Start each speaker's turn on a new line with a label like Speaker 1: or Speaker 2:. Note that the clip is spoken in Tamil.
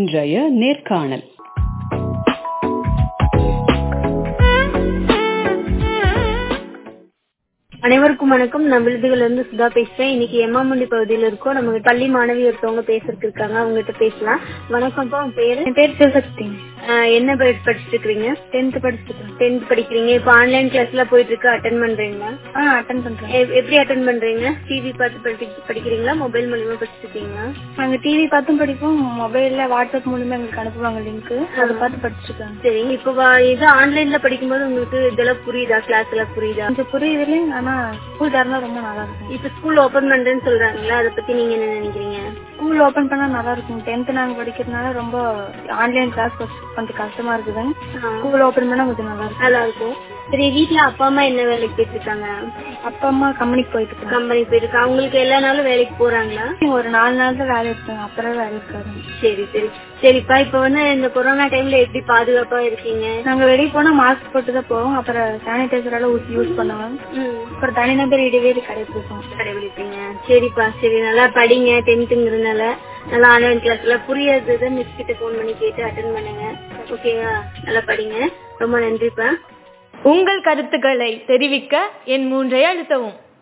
Speaker 1: இன்றைய நேர்காணல்
Speaker 2: அனைவருக்கும் வணக்கம் நான் விருதுகள் இருந்து சுதா பேசுறேன் இன்னைக்கு எம்மாமுண்டி பகுதியில இருக்கோம் நம்ம பள்ளி மாணவி ஒருத்தவங்க பேசுறதுக்கு இருக்காங்க அவங்க கிட்ட பேசலாம் வணக்கம்ப்பா உங்க பேரு
Speaker 3: என் பேர் சிவசக்தி
Speaker 2: ஆஹ் என்ன படிச்சு படிச்சுட்டு இருக்கீங்க
Speaker 3: டென்த் படிச்சுட்டு
Speaker 2: டென்த் படிக்கிறீங்க இப்ப ஆன்லைன் கிளாஸ்ல போயிட்டு இருக்கு அட்டன் பண்றீங்களா
Speaker 3: ஆ அட்டன் பண்றேன்
Speaker 2: எ- எப்படி அட்டன் பண்றீங்க டிவி பார்த்து படி- படிக்கிறீங்களா மொபைல் மூலியமா படிச்சுட்டு இருக்கீங்களா
Speaker 3: நாங்க டிவி பார்த்தும் படிப்போம் மொபைல்ல வாட்ஸ்அப் மூலியமா எங்களுக்கு அனுப்புவாங்க லிங்க் அதை பார்த்து படிச்சிருக்கேன்
Speaker 2: சரி இப்ப வா- இது ஆன்லைன்ல படிக்கும்போது உங்களுக்கு இதெல்லாம் புரியுதா கிளாஸ் எல்லாம் புரியுதா
Speaker 3: கொஞ்சம் புரியுதுல ஆனா ஸ்கூல் திறந்தா ரொம்ப நல்லா இருக்கும்
Speaker 2: இப்ப ஸ்கூல் ஓபன் பண்றேன்னு சொல்றாங்களா அதை பத்தி நீங்க என்ன நினைக்கிறீங்க
Speaker 3: ஸ்கூல் ஓபன் பண்ணா நல்லா இருக்கும் டென்த் நாங்க படிக்கிறதுனால ரொம்ப ஆன்லைன் கிளாஸ் கொஞ்சம் கஷ்டமா இருக்குது ஸ்கூல் ஓபன் பண்ணா கொஞ்சம் நல்லா இருக்கும்
Speaker 2: நல்லா இருக்கும் சரி வீட்ல அப்பா அம்மா என்ன வேலைக்கு போயிட்டு இருக்காங்க
Speaker 3: அப்பா அம்மா கம்பெனிக்கு போயிட்டு இருக்காங்க
Speaker 2: கம்பெனி போயிருக்கு அவங்களுக்கு எல்லா நாளும் வேலைக்கு போறாங்களா
Speaker 3: ஒரு நாலு நாள் தான் வேலை இருக்காங்க அப்புறம் வேலை இருக்காது
Speaker 2: சரி சரி சரிப்பா இப்ப வந்து இந்த கொரோனா டைம்ல எப்படி பாதுகாப்பா இருக்கீங்க
Speaker 3: நாங்க வெளியே போனா மாஸ்க் போட்டு தான் போவோம் அப்புறம் சானிடைசர் எல்லாம் ஊசி யூஸ் பண்ணுவோம் அப்புறம் தனிநபர் இடைவெளி கடைபிடிப்போம்
Speaker 2: கடைபிடிப்பீங்க சரிப்பா சரி நல்லா படிங்க டென்த்துங்கிறதுனால நல்லா ஆன்லைன் கிளாஸ்ல புரியாததை மிஸ் கிட்ட போன் பண்ணி கேட்டு அட்டன் பண்ணுங்க ஓகேவா நல்லா படிங்க ரொம்ப நன்றிப்பா
Speaker 4: உங்கள் கருத்துக்களை தெரிவிக்க என் மூன்றை அழுத்தவும்